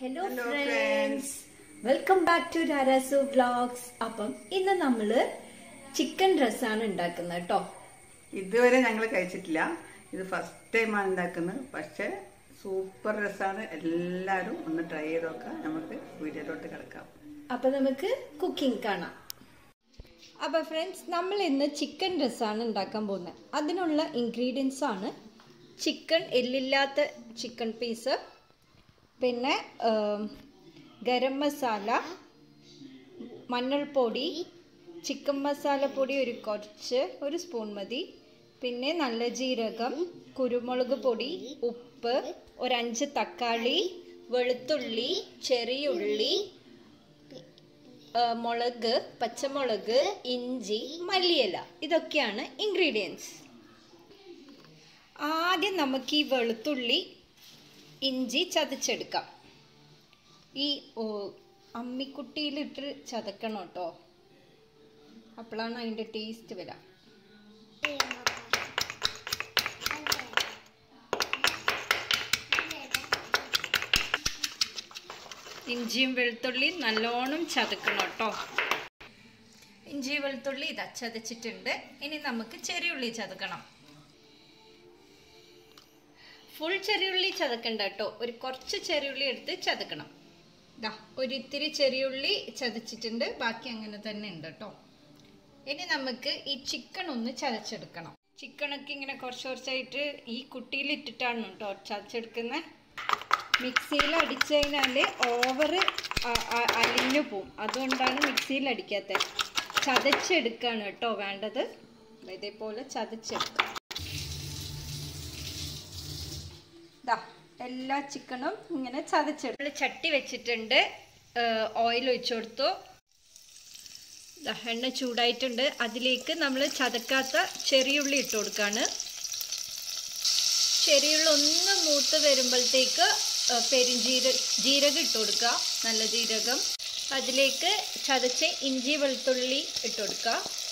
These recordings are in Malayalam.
Hello Hello, friends welcome back to Rarasu vlogs അപ്പം ഇന്ന് നമ്മള് ചിക്കൻ ഡ്രസ്സാണ് ഉണ്ടാക്കുന്നത് കേട്ടോ ഇതുവരെ ഞങ്ങൾ കഴിച്ചിട്ടില്ല ഇത് ഫസ്റ്റ് ടൈമാണ് ഉണ്ടാക്കുന്നത് പക്ഷേ സൂപ്പർ രസമാണ് എല്ലാവരും ഒന്ന് ട്രൈ ചെയ്ത് നോക്കാം നമുക്ക് വീഡിയോയിലോട്ട് കിടക്കാം അപ്പൊ നമുക്ക് കുക്കിംഗ് കാണാം അപ്പൊ ഫ്രണ്ട്സ് നമ്മൾ ഇന്ന് ചിക്കൻ ഡ്രസ്സാണ് ഉണ്ടാക്കാൻ പോകുന്നത് അതിനുള്ള ഇൻഗ്രീഡിയൻസ് ആണ് ചിക്കൻ എല്ലില്ലാത്ത ചിക്കൻ പീസ് പിന്നെ ഏം, ഗരം മസാല മഞ്ഞൾപ്പൊടി ചിക്കൻ മസാലപ്പൊടി ഒരു കുറച്ച് ഒരു സ്പൂൺ മതി പിന്നെ നല്ല ജീരകം കുരുമുളക് പൊടി ഉപ്പ് ഒരഞ്ച് തക്കാളി വെളുത്തുള്ളി ചെറിയുള്ളി ആ, മുളക് പച്ചമുളക് ഇഞ്ചി മല്ലിയില ഇതൊക്കെയാണ് ഇൻഗ്രീഡിയൻസ് ആദ്യം നമുക്ക് ഈ വെളുത്തുള്ളി ഇഞ്ചി ചതച്ചെടുക്കാം ഈ ഓ, അമ്മിക്കുട്ടിയിലിട്ട് ചതക്കണം കേട്ടോ അപ്പോഴാണ് അതിൻ്റെ ടേസ്റ്റ് വരാം ഇഞ്ചിയും വെളുത്തുള്ളിയും നല്ലോണം ചതക്കണം കേട്ടോ ഇഞ്ചി വെളുത്തുള്ളി ഇതാ ചതച്ചിട്ടുണ്ട് ഇനി നമുക്ക് ചെറിയുള്ളി ചതക്കണം ഫുൾ ചെറിയുള്ളി ചതക്കണ്ട കേട്ടോ ഒരു കുറച്ച് ചെറിയുള്ളി എടുത്ത് ചതക്കണം ദാ ഒരു ഇത്തിരി ചെറിയുള്ളി ചതച്ചിട്ടുണ്ട് ബാക്കി അങ്ങനെ തന്നെ ഉണ്ട് കേട്ടോ ഇനി നമുക്ക് ഈ ചിക്കൻ ഒന്ന് ചതച്ചെടുക്കണം ചിക്കനൊക്കെ ഇങ്ങനെ കുറച്ച് കുറച്ചായിട്ട് ഈ കുട്ടിയിൽ ഇട്ടിട്ടാണ് കേട്ടോ ചതച്ചെടുക്കുന്നത് മിക്സിയിൽ അടിച്ചു കഴിഞ്ഞാൽ ഓവർ അലിഞ്ഞു പോവും അതുകൊണ്ടാണ് മിക്സിയിൽ അടിക്കാത്തത് ചതച്ചെടുക്കാണ് കേട്ടോ വേണ്ടത് ഇതേപോലെ ചതച്ചെടുക്കാം ദാ എല്ലാ ചിക്കനും ഇങ്ങനെ ചതച്ചെടുത്ത് ചട്ടി വെച്ചിട്ടുണ്ട് ഓയിൽ ഒഴിച്ചു കൊടുത്തു ദാ എണ്ണ ചൂടായിട്ടുണ്ട് അതിലേക്ക് നമ്മൾ ചതക്കാത്ത ചെറിയുള്ളി ഇട്ട് കൊടുക്കുകയാണ് ചെറിയുള്ളി ഒന്ന് മൂത്ത് വരുമ്പോഴത്തേക്ക് പെരുംജീര ജീരകം ഇട്ട് കൊടുക്കുക നല്ല ജീരകം അതിലേക്ക് ചതച്ച് ഇഞ്ചി വെളുത്തുള്ളി ഇട്ട് കൊടുക്കുക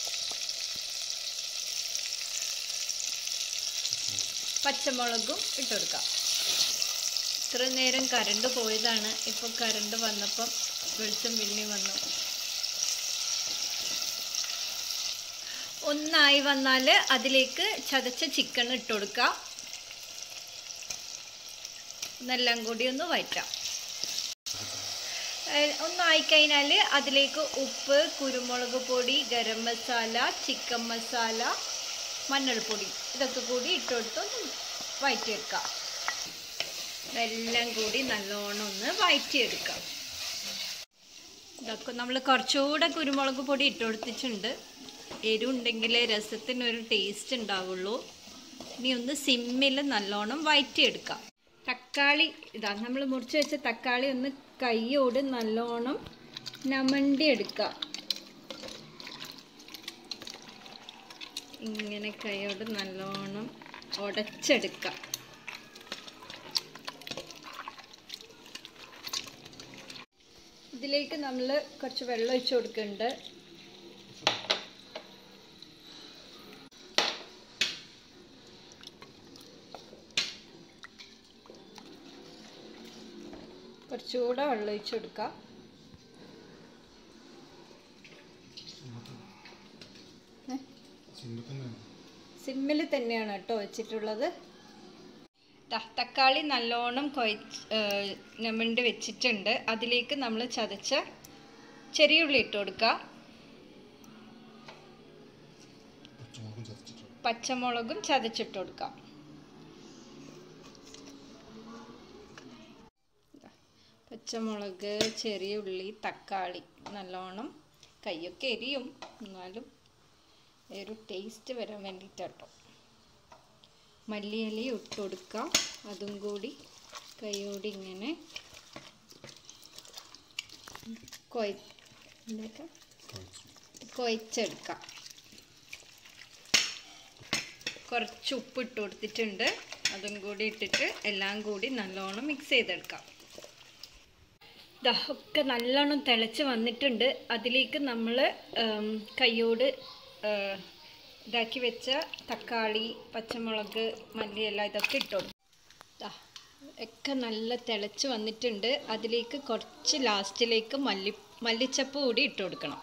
പച്ചമുളകും ഇട്ട് കൊടുക്കുക ഇത്ര നേരം കറണ്ട് പോയതാണ് ഇപ്പോൾ കറണ്ട് വന്നപ്പം വെളിച്ചം വെള്ളി വന്നു ഒന്നായി വന്നാൽ അതിലേക്ക് ചതച്ച ചിക്കൻ ഇട്ട് കൊടുക്കുക എന്നെല്ലാം കൂടി ഒന്ന് വയറ്റാം ഏഹ് ഒന്നായിക്കഴിഞ്ഞാൽ അതിലേക്ക് ഉപ്പ് കുരുമുളക് പൊടി ഗരം മസാല ചിക്കൻ മസാല മഞ്ഞൾപ്പൊടി ഇതൊക്കെ കൂടി ഇട്ടുകൊടുത്ത് ഒന്ന് വയറ്റിയെടുക്കാം ഇതെല്ലാം കൂടി നല്ലോണം ഒന്ന് വയറ്റിയെടുക്കാം ഇതൊക്കെ നമ്മൾ കുറച്ചുകൂടെ കുരുമുളക് പൊടി ഇട്ട് കൊടുത്തിട്ടുണ്ട് എരിവുണ്ടെങ്കിലേ രസത്തിനൊരു ടേസ്റ്റ് ഉണ്ടാവുള്ളൂ ഇനി ഒന്ന് സിമ്മിൽ നല്ലോണം വയറ്റിയെടുക്കാം തക്കാളി ഇതാ നമ്മൾ മുറിച്ച് വെച്ച തക്കാളി ഒന്ന് കൈയോട് നല്ലോണം നമണ്ടി എടുക്കാം ഇങ്ങനെ കൈയോട് നല്ലോണം ഉടച്ചെടുക്കാം ഇതിലേക്ക് നമ്മൾ കുറച്ച് വെള്ളം ഒഴിച്ചു കൊടുക്കുന്നുണ്ട് കുറച്ചുകൂടെ വെള്ളം ഒഴിച്ചു കൊടുക്കാം ഏ? സിമ്മിൽ തന്നെയാണ് കേട്ടോ വെച്ചിട്ടുള്ളത് ത- തക്കാളി നല്ലോണം കൊയച്ച് നമ്മണ്ട് വെച്ചിട്ടുണ്ട് അതിലേക്ക് നമ്മൾ ചതച്ച ചെറിയുള്ളി ഇട്ട് കൊടുക്കുക പച്ചമുളകും ചതച്ചിട്ട് കൊടുക്കാം പച്ചമുളക് ചെറിയ ഉള്ളി തക്കാളി നല്ലോണം കൈയൊക്കെ എരിയും എന്നാലും ഒരു ടേസ്റ്റ് വരാൻ വേണ്ടിയിട്ടാട്ടോ മല്ലിയില ഇട്ട് കൊടുക്കാം അതും കൂടി കൈയോടി ഇങ്ങനെ കൊയ എന്താക്കാം കൊയച്ചെടുക്കാം കുറച്ച് ഉപ്പ് ഇട്ട് കൊടുത്തിട്ടുണ്ട് അതും കൂടി ഇട്ടിട്ട് എല്ലാം കൂടി നല്ലോണം മിക്സ് ചെയ്തെടുക്കാം ദാ ഒക്കെ നല്ലോണം തിളച്ച് വന്നിട്ടുണ്ട് അതിലേക്ക് നമ്മൾ കൈയോട് ആ, ഇതാക്കി വെച്ച തക്കാളി പച്ചമുളക് മല്ലിയില ഇതൊക്കെ ഇട്ടു ദാ ഒക്കെ നല്ല തിളച്ച് വന്നിട്ടുണ്ട് അതിലേക്ക് കുറച്ച് ലാസ്റ്റിലേക്ക് മല്ലി മല്ലിച്ചപ്പ് കൂടി ഇട്ട് കൊടുക്കണം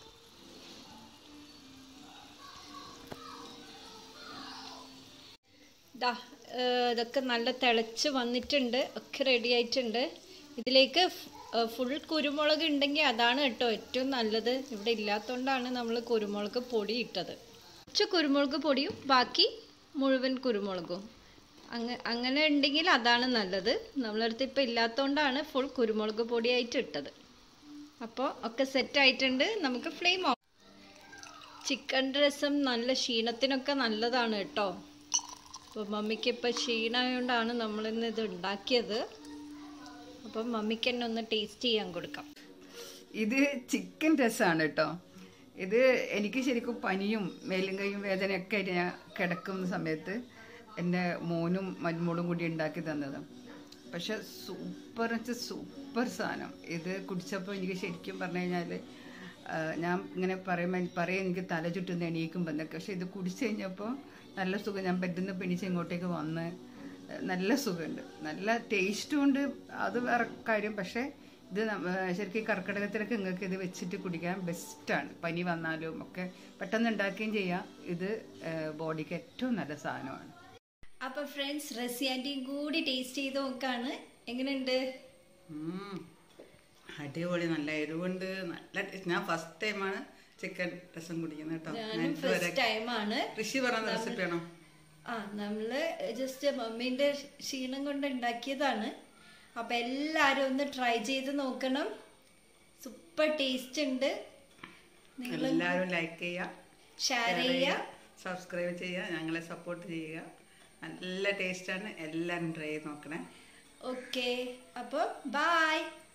ദാ ഏഹ് ഇതൊക്കെ നല്ല തിളച്ച് വന്നിട്ടുണ്ട് ഒക്കെ റെഡി ആയിട്ടുണ്ട് ഇതിലേക്ക് ഫുൾ കുരുമുളക് ഉണ്ടെങ്കിൽ അതാണ് കേട്ടോ ഏറ്റവും നല്ലത് ഇവിടെ ഇല്ലാത്തതുകൊണ്ടാണ് നമ്മൾ കുരുമുളക് പൊടി ഇട്ടത് കുറച്ച് കുരുമുളക് പൊടിയും ബാക്കി മുഴുവൻ കുരുമുളകും അങ്ങ അങ്ങനെ ഉണ്ടെങ്കിൽ അതാണ് നല്ലത് നമ്മളടുത്ത് ഇപ്പോൾ ഇല്ലാത്തതുകൊണ്ടാണ് ഫുൾ കുരുമുളക് പൊടിയായിട്ട് ഇട്ടത് അപ്പോൾ ഒക്കെ സെറ്റ് ആയിട്ടുണ്ട് നമുക്ക് ഫ്ലെയിം ഓഫ് ചിക്കൻ രസം നല്ല ക്ഷീണത്തിനൊക്കെ നല്ലതാണ് കേട്ടോ അപ്പോൾ മമ്മിക്ക് ഇപ്പോൾ ക്ഷീണമായതുകൊണ്ടാണ് നമ്മളിന്ന് ഇത് ഉണ്ടാക്കിയത് അപ്പം മമ്മിക്ക് തന്നെ ഒന്ന് ടേസ്റ്റ് ചെയ്യാൻ കൊടുക്കാം ഇത് ചിക്കൻ രസമാണ് കേട്ടോ ഇത് എനിക്ക് ശരിക്കും പനിയും മേലും കൈയും വേദനയൊക്കെ ആയിട്ട് ഞാൻ കിടക്കുന്ന സമയത്ത് എൻ്റെ മോനും മരുമോളും കൂടി ഉണ്ടാക്കി തന്നത് പക്ഷെ സൂപ്പർ വെച്ചാൽ സൂപ്പർ സാധനം ഇത് കുടിച്ചപ്പോൾ എനിക്ക് ശരിക്കും പറഞ്ഞു കഴിഞ്ഞാൽ ഞാൻ ഇങ്ങനെ പറയുമ്പോൾ പറയാൻ എനിക്ക് തല ചുറ്റുന്ന എണീക്കുമ്പോൾ എന്നൊക്കെ പക്ഷെ ഇത് കുടിച്ചു കഴിഞ്ഞപ്പോൾ നല്ല സുഖം ഞാൻ പറ്റുന്ന പിണിച്ച് ഇങ്ങോട്ടേക്ക് വന്ന് നല്ല സുഖമുണ്ട് നല്ല ടേസ്റ്റും ഉണ്ട് അത് വേറെ കാര്യം പക്ഷേ ഇത് നമ്മ- ശരിക്കും ഈ കർക്കിടകത്തിലൊക്കെ നിങ്ങൾക്ക് ഇത് വെച്ചിട്ട് കുടിക്കാൻ ബെസ്റ്റാണ് പനി വന്നാലും ഒക്കെ പെട്ടെന്ന് ഉണ്ടാക്കുകയും ചെയ്യാം ഇത് ബോഡിക്ക് ഏറ്റവും നല്ല സാധനമാണ് അപ്പോൾ ഫ്രണ്ട്സ് റസി ആൻറ്റിയും കൂടി ടേസ്റ്റ് ചെയ്ത് നോക്കാണ് എങ്ങനെയുണ്ട് ഉം. അടിപൊളി നല്ല എരിവുണ്ട് നല്ല taste. ഞാൻ ഫസ്റ്റ് ടൈമാണ് ചിക്കൻ രസം കുടിക്കുന്നത് കേട്ടോ ഞാൻ ഞാനും ഇതുവരെ ഫസ്റ്റ് ടൈമാണ് കൃഷി പറഞ്ഞ റെസിപ്പിയാണോ ആ നമ്മള് ജസ്റ്റ് മമ്മീന്റെ ക്ഷീണം കൊണ്ട് ഉണ്ടാക്കിയതാണ് അപ്പൊ എല്ലാരും ഒന്ന് ട്രൈ ചെയ്ത് നോക്കണം സൂപ്പർ ടേസ്റ്റ് ഉണ്ട് നിങ്ങൾ എല്ലാവരും ലൈക്ക് ചെയ്യുക ഷെയർ ചെയ്യുക സബ്സ്ക്രൈബ് ചെയ്യുക ഞങ്ങളെ സപ്പോർട്ട് ചെയ്യുക നല്ല ടേസ്റ്റാണ് എല്ലാവരും ട്രൈ ചെയ്ത് നോക്കണേ ഓക്കെ അപ്പോൾ ബൈ